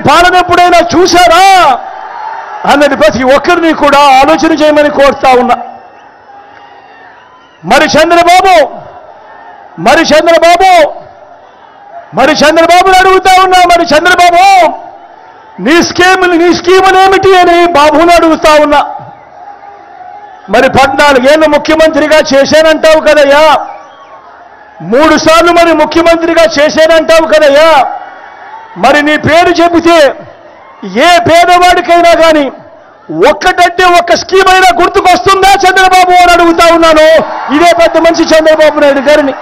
పాలన ఎప్పుడైనా చూశారా అన్నది ప్రతి ఒక్కరిని కూడా ఆలోచన చేయమని కోరుతా ఉన్నా మరి చంద్రబాబు మరి చంద్రబాబు మరి చంద్రబాబుని అడుగుతా ఉన్నా మరి చంద్రబాబు నీ స్కీములు నీ స్కీములు ఏమిటి అని బాబుని అడుగుతా ఉన్నా మరి పద్నాలుగేళ్ళు ముఖ్యమంత్రిగా చేశానంటావు కదయ్యా మూడు సార్లు మరి ముఖ్యమంత్రిగా చేశానంటావు కదయ్యా మరి నీ పేరు చెబితే ఏ పేదవాడికైనా కానీ ఒక్కటంటే ఒక్క స్కీమ్ అయినా గుర్తుకొస్తుందా చంద్రబాబు అని అడుగుతా ఉన్నాను ఇదే పెద్ద మనిషి చంద్రబాబు నాయుడు గారిని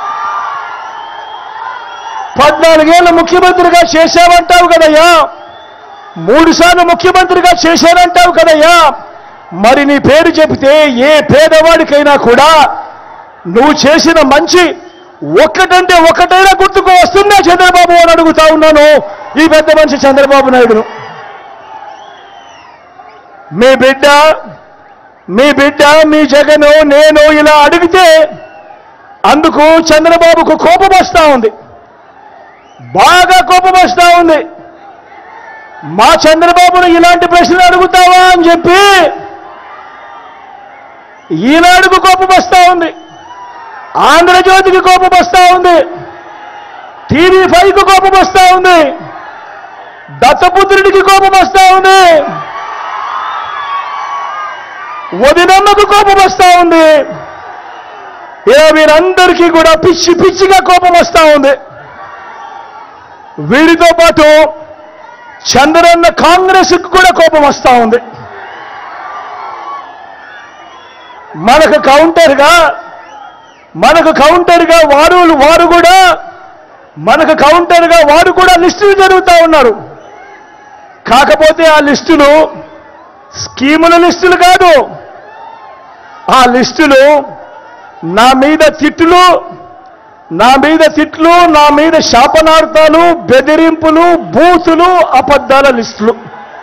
పద్నాలుగేళ్ళు ముఖ్యమంత్రిగా చేశావంటావు కదయ్యా మూడు సార్లు ముఖ్యమంత్రిగా చేశానంటావు కదయ్యా మరి నీ పేరు చెబితే ఏ పేదవాడికైనా కూడా నువ్వు చేసిన మంచి ఒక్కటంటే ఒక్కటైనా గుర్తుకు వస్తుందా చంద్రబాబు అని అడుగుతా ఉన్నాను ఈ పెద్ద మనిషి చంద్రబాబు నాయుడును మీ బిడ్డ మీ బిడ్డ మీ జగను నేను ఇలా అడిగితే అందుకు చంద్రబాబుకు కోపం వస్తా ఉంది బాగా కోపం వస్తా ఉంది మా చంద్రబాబును ఇలాంటి ప్రశ్నలు అడుగుతావా అని చెప్పి ఈనాడుకు కోపం వస్తా ఉంది ఆంధ్రజ్యోతికి కోపం వస్తా ఉంది టీవీ ఫైవ్కి కోపం వస్తా ఉంది దత్తపుత్రుడికి కోపం వస్తా ఉంది వదినమ్మకు కోపం వస్తా ఉంది ఇలా వీరందరికీ కూడా పిచ్చి పిచ్చిగా కోపం వస్తా ఉంది వీరితో పాటు చంద్రన్న కాంగ్రెస్ కూడా కోపం వస్తా ఉంది మనకు కౌంటర్గా మనకు కౌంటర్గా వారు వారు కూడా మనకు కౌంటర్గా వారు కూడా లిస్టులు జరుగుతూ ఉన్నారు కాకపోతే ఆ లిస్టులు స్కీముల లిస్టులు కాదు ఆ లిస్టులు నా మీద తిట్టులు నా మీద తిట్లు నా మీద శాపనార్థాలు బెదిరింపులు బూతులు అబద్ధాల లిస్టులు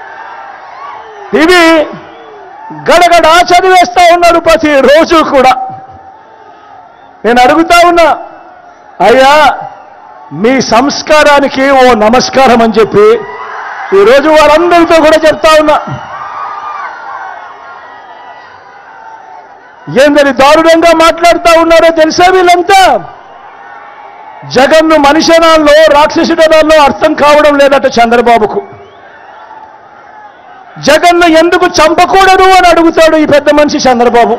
ఇవి గడగడ చదివేస్తా ఉన్నారు ప్రతి రోజు కూడా నేను అడుగుతా ఉన్నా అయ్యా మీ సంస్కారానికి ఓ నమస్కారం అని చెప్పి ఈరోజు వాళ్ళందరితో కూడా చెప్తా ఉన్నా ఏందని దారుణంగా మాట్లాడుతా ఉన్నారో తెలుసా వీళ్ళంతా జగన్ను మనిషనాల్లో రాక్షసుడనాల్లో అర్థం కావడం లేదట చంద్రబాబుకు జగన్ను ఎందుకు చంపకూడదు అని అడుగుతాడు ఈ పెద్ద మనిషి చంద్రబాబు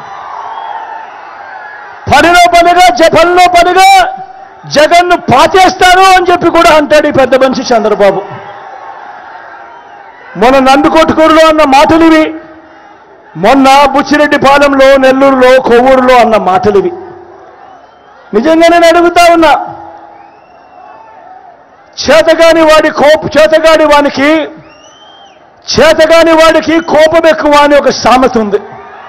పనిలో పనిగా జ- పనిలో పనిగా జగన్ను పాచేస్తారు అని చెప్పి కూడా అంటాడు ఈ పెద్ద మనిషి చంద్రబాబు మొన్న నందుకొట్టుకూరులో అన్న మాటలు ఇవి మొన్న బుచ్చిరెడ్డిపాలెంలో నెల్లూరులో కొవ్వూరులో అన్న మాటలు ఇవి నిజంగా నేను అడుగుతా ఉన్నా చేతగాని వాడి కోప చేతగాని వానికి చేతగాని వాడికి కోపం ఎక్కువ అని ఒక సామెత ఉంది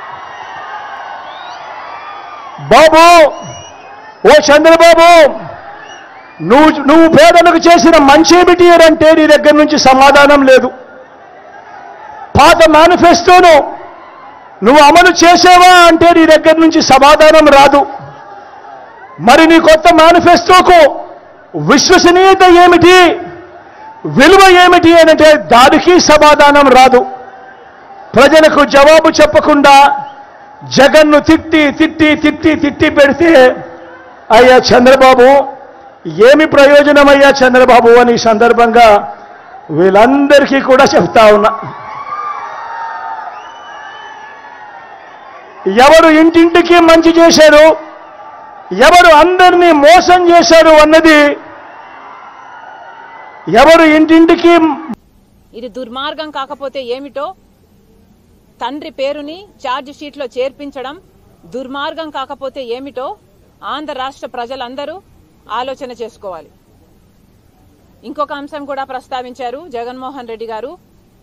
బాబు ఓ చంద్రబాబు నువ్వు నువ్వు పేదలకు చేసిన మంచి ఏమిటి అని అంటే నీ దగ్గర నుంచి సమాధానం లేదు పాత మేనిఫెస్టోను నువ్వు అమలు చేసావా అంటే నీ దగ్గర నుంచి సమాధానం రాదు మరి నీ కొత్త మేనిఫెస్టోకు విశ్వసనీయత ఏమిటి విలువ ఏమిటి అనంటే దానికి సమాధానం రాదు ప్రజలకు జవాబు చెప్పకుండా జగన్ను తిట్టి తిట్టి తిట్టి తిట్టి పెడితే అయ్యా చంద్రబాబు ఏమి ప్రయోజనం అయ్యా చంద్రబాబు అని ఈ సందర్భంగా వీళ్ళందరికీ కూడా చెప్తా ఉన్నా ఎవరు ఇంటింటికి మంచి చేశారు ఎవరు అందరినీ మోసం చేశారు అన్నది ఎవరు ఇంటింటికి ఇది దుర్మార్గం కాకపోతే ఏమిటో తండ్రి పేరుని ఛార్జ్ షీట్లో చేర్పించడం దుర్మార్గం కాకపోతే ఏమిటో ఆంధ్ర రాష్ట్ర ప్రజలందరూ ఆలోచన చేసుకోవాలి ఇంకొక అంశం కూడా ప్రస్తావించారు జగన్మోహన్ రెడ్డి గారు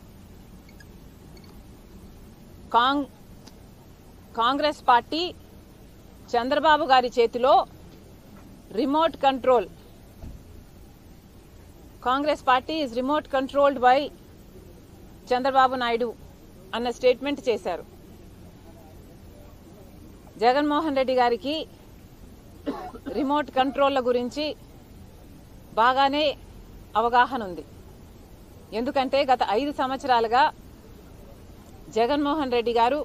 కాంగ్ కాంగ్రెస్ పార్టీ చంద్రబాబు గారి చేతిలో remote control Congress party is remote controlled by Chandrababu Naidu అన్న స్టేట్మెంట్ చేశారు జగన్మోహన్ రెడ్డి గారికి రిమోట్ కంట్రోల్ల గురించి బాగానే అవగాహన ఉంది ఎందుకంటే గత ఐదు సంవత్సరాలుగా జగన్మోహన్ రెడ్డి గారు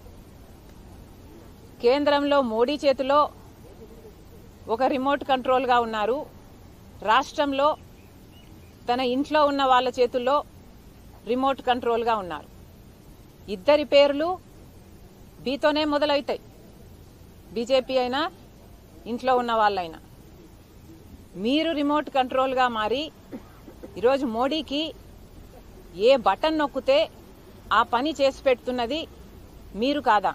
కేంద్రంలో మోడీ చేతిలో ఒక రిమోట్ కంట్రోల్గా ఉన్నారు రాష్ట్రంలో తన ఇంట్లో ఉన్న వాళ్ళ చేతుల్లో రిమోట్ కంట్రోల్గా ఉన్నారు ఇద్దరి పేర్లు బీతోనే మొదలవుతాయి బీజేపీ అయినా ఇంట్లో ఉన్న వాళ్ళైనా మీరు రిమోట్ కంట్రోల్గా మారి ఈరోజు మోడీకి ఏ బటన్ నొక్కితే ఆ పని చేసి పెడుతున్నది మీరు కాదా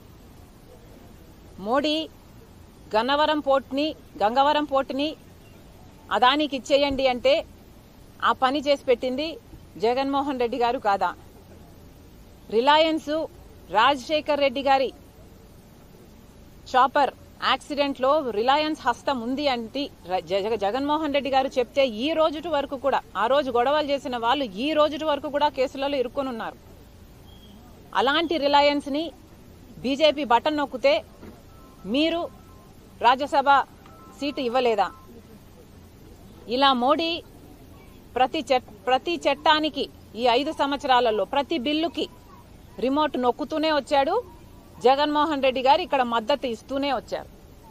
మోడీ గన్నవరం పోర్ట్ని గంగవరం పోర్ట్ని అదానికి ఇచ్చేయండి అంటే ఆ పని చేసి పెట్టింది జగన్మోహన్ రెడ్డి గారు కాదా రిలయన్స్ రాజశేఖర్ రెడ్డి గారి చాపర్ యాక్సిడెంట్ లో రిలయన్స్ హస్తం ఉంది అంటే ర- జగ- జగన్మోహన్ రెడ్డి గారు చెప్తే ఈ రోజుటి వరకు కూడా ఆ రోజు గొడవలు చేసిన వాళ్ళు ఈ రోజుటి వరకు కూడా కేసులలో ఇరుక్కొని ఉన్నారు అలాంటి రిలయన్స్ ని బీజేపీ బటన్ నొక్కితే మీరు రాజ్యసభ సీటు ఇవ్వలేదా ఇలా మోడీ ప్రతి చట్- ప్రతి చట్టానికి ఈ ఐదు సంవత్సరాలలో ప్రతి బిల్లుకి రిమోట్ నొక్కుతూనే వచ్చాడు జగన్మోహన్ రెడ్డి గారు ఇక్కడ మద్దతు ఇస్తూనే వచ్చారు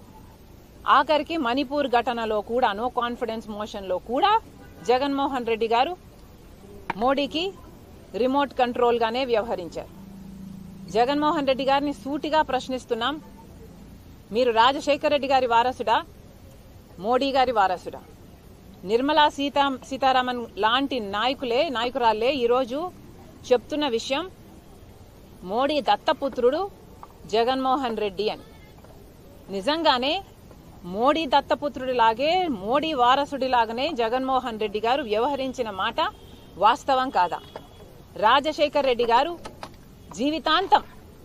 ఆఖరికి మణిపూర్ ఘటనలో కూడా నో కాన్ఫిడెన్స్ మోషన్లో కూడా జగన్మోహన్ రెడ్డి గారు మోడీకి రిమోట్ కంట్రోల్గానే వ్యవహరించారు జగన్మోహన్ రెడ్డి గారిని సూటిగా ప్రశ్నిస్తున్నాం మీరు రాజశేఖర రెడ్డి గారి వారసుడా మోడీ గారి వారసుడా నిర్మలా సీతా సీతారామన్ లాంటి నాయకులే నాయకురాలే ఈరోజు చెప్తున్న విషయం మోడీ దత్తపుత్రుడు జగన్మోహన్ రెడ్డి అని నిజంగానే మోడీ దత్తపుత్రుడిలాగే మోడీ వారసుడిలాగానే జగన్మోహన్ రెడ్డి గారు వ్యవహరించిన మాట వాస్తవం కాదా రాజశేఖర్ రెడ్డి గారు జీవితాంతం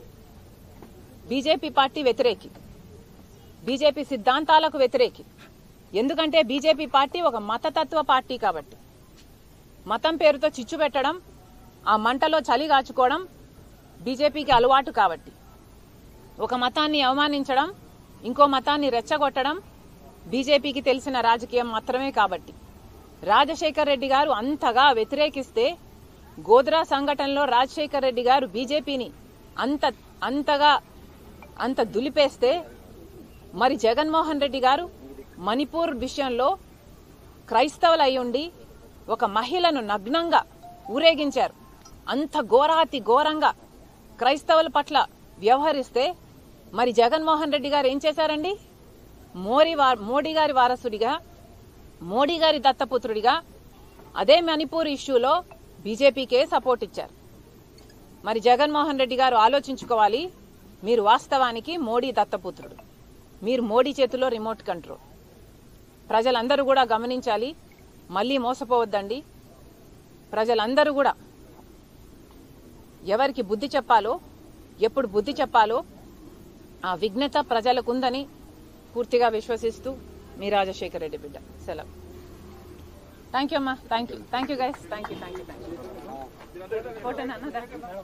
బీజేపీ పార్టీ వ్యతిరేకి బీజేపీ సిద్ధాంతాలకు వ్యతిరేకి ఎందుకంటే బీజేపీ పార్టీ ఒక మతతత్వ పార్టీ కాబట్టి మతం పేరుతో చిచ్చు పెట్టడం ఆ మంటలో చలి కాచుకోవడం బీజేపీకి అలవాటు కాబట్టి ఒక మతాన్ని అవమానించడం ఇంకో మతాన్ని రెచ్చగొట్టడం బీజేపీకి తెలిసిన రాజకీయం మాత్రమే కాబట్టి రాజశేఖర్ రెడ్డి గారు అంతగా వ్యతిరేకిస్తే గోద్రా సంఘటనలో రాజశేఖర్ రెడ్డి గారు బీజేపీని అంత అంతగా అంత దులిపేస్తే మరి జగన్మోహన్ రెడ్డి గారు మణిపూర్ విషయంలో క్రైస్తవులు అయి ఉండి ఒక మహిళను నగ్నంగా ఊరేగించారు అంత ఘోరాతి ఘోరంగా క్రైస్తవుల పట్ల వ్యవహరిస్తే మరి జగన్మోహన్ రెడ్డి గారు ఏం చేశారండి మోడీ వా- మోడీ గారి వారసుడిగా మోడీ గారి దత్తపుత్రుడిగా అదే మణిపూర్ ఇష్యూలో బీజేపీకే సపోర్ట్ ఇచ్చారు మరి జగన్మోహన్ రెడ్డి గారు ఆలోచించుకోవాలి మీరు వాస్తవానికి మోడీ దత్తపుత్రుడు మీరు మోడీ చేతిలో రిమోట్ కంట్రోల్ ప్రజలందరూ కూడా గమనించాలి మళ్ళీ మోసపోవద్దండి ప్రజలందరూ కూడా ఎవరికి బుద్ధి చెప్పాలో ఎప్పుడు బుద్ధి చెప్పాలో ఆ విఘ్నత ప్రజలకుందని పూర్తిగా విశ్వసిస్తూ మీ రాజశేఖర రెడ్డి బిడ్డ సెలవు థ్యాంక్ యూ అమ్మా thank you thank you guys thank you thank you thank you photo నాన్న